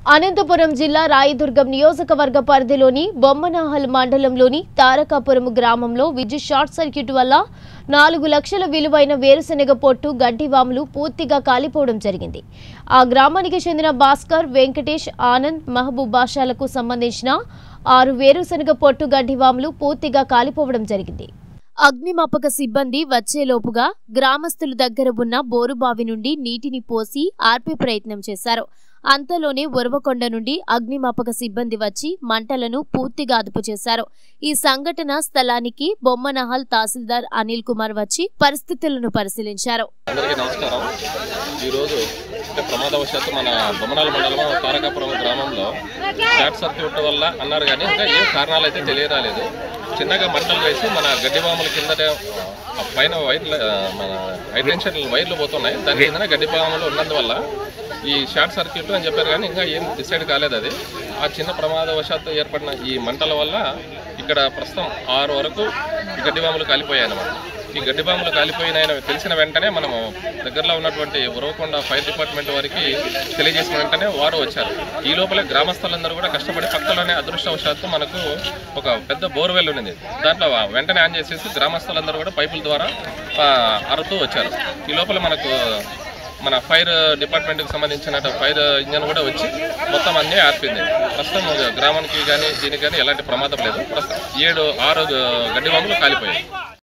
అనంతపురం జిల్లా రాయదుర్గం నియోజకవర్గ పరిధిలోని బొమ్మనాహల్ మండలంలోని తారకాపురం గ్రామంలో విద్యుత్ షార్ట్ సర్క్యూట్ వల్ల నాలుగు లక్షల విలువైన వేరుశనగ పొట్టు గడ్డివాములు పూర్తిగా కాలిపోవడం జరిగింది ఆ గ్రామానికి చెందిన భాస్కర్ వెంకటేష్ ఆనంద్ మహబూబ్ బాషాలకు సంబంధించిన ఆరు వేరుశనగ పొట్టు గడ్డివాములు పూర్తిగా కాలిపోవడం జరిగింది అగ్నిమాపక సిబ్బంది వచ్చేలోపుగా గ్రామస్తుల దగ్గర ఉన్న బోరుబావి నుండి నీటిని పోసి ఆర్పే ప్రయత్నం చేశారు అంతలోనే ఉరవకొండ నుండి అగ్నిమాపక సిబ్బంది వచ్చి మంటలను పూర్తిగా అదుపు చేశారు ఈ సంఘటన స్థలానికి బొమ్మనహల్ తహసీల్దార్ అనిల్ కుమార్ వచ్చి పరిస్థితులను పరిశీలించారు అందరికీ నమస్కారం ఈరోజు అంటే ప్రమాదవశాత్తు మన బొమ్మనాల మండలం తారకాపురం గ్రామంలో షార్ట్ సర్క్యూట్ వల్ల అన్నారు కానీ ఇంకా ఏం కారణాలు అయితే తెలియరాలేదు చిన్నగా మంటలు వేసి మన గడ్డిపాముల కిందటే ఆ పైన వైర్లు ఆ, మన హైటెన్షన్ వైర్లు పోతున్నాయి దాని కిందనే గడ్డిపాములు ఉన్నందువల్ల ఈ షార్ట్ సర్క్యూట్ అని చెప్పారు కానీ ఇంకా ఏం డిసైడ్ కాలేదు అది ఆ చిన్న ప్రమాదవశాత్తు ఏర్పడిన ఈ మంటల వల్ల ఇక్కడ ప్రస్తుతం ఆరు వరకు ఈ గడ్డిపాములు కాలిపోయాయి అన్నమాట ఈ గడ్డి బాంబులు కాలిపోయినాయని తెలిసిన వెంటనే మనము దగ్గరలో ఉన్నటువంటి ఉరవకొండ ఫైర్ డిపార్ట్మెంట్ వారికి తెలియజేసిన వెంటనే వారు వచ్చారు ఈ లోపలే గ్రామస్తులందరూ కూడా కష్టపడి పక్కలోనే అదృష్టవశాత్తు మనకు ఒక పెద్ద బోర్వెల్ ఉన్నది దాంట్లో వెంటనే ఆన్ చేసేసి గ్రామస్తులందరూ కూడా పైపుల ద్వారా ఆ, అరుతూ వచ్చారు ఈ లోపల మనకు మన ఫైర్ డిపార్ట్మెంట్కి సంబంధించిన ఫైర్ ఇంజన్ కూడా వచ్చి మొత్తం అన్నీ ఆర్పింది ప్రస్తుతం గ్రామానికి కానీ దీనికి కానీ ఎలాంటి ప్రమాదం లేదు ప్రస్తుతం ఏడు ఆరు గడ్డి బాంబులు కాలిపోయాయి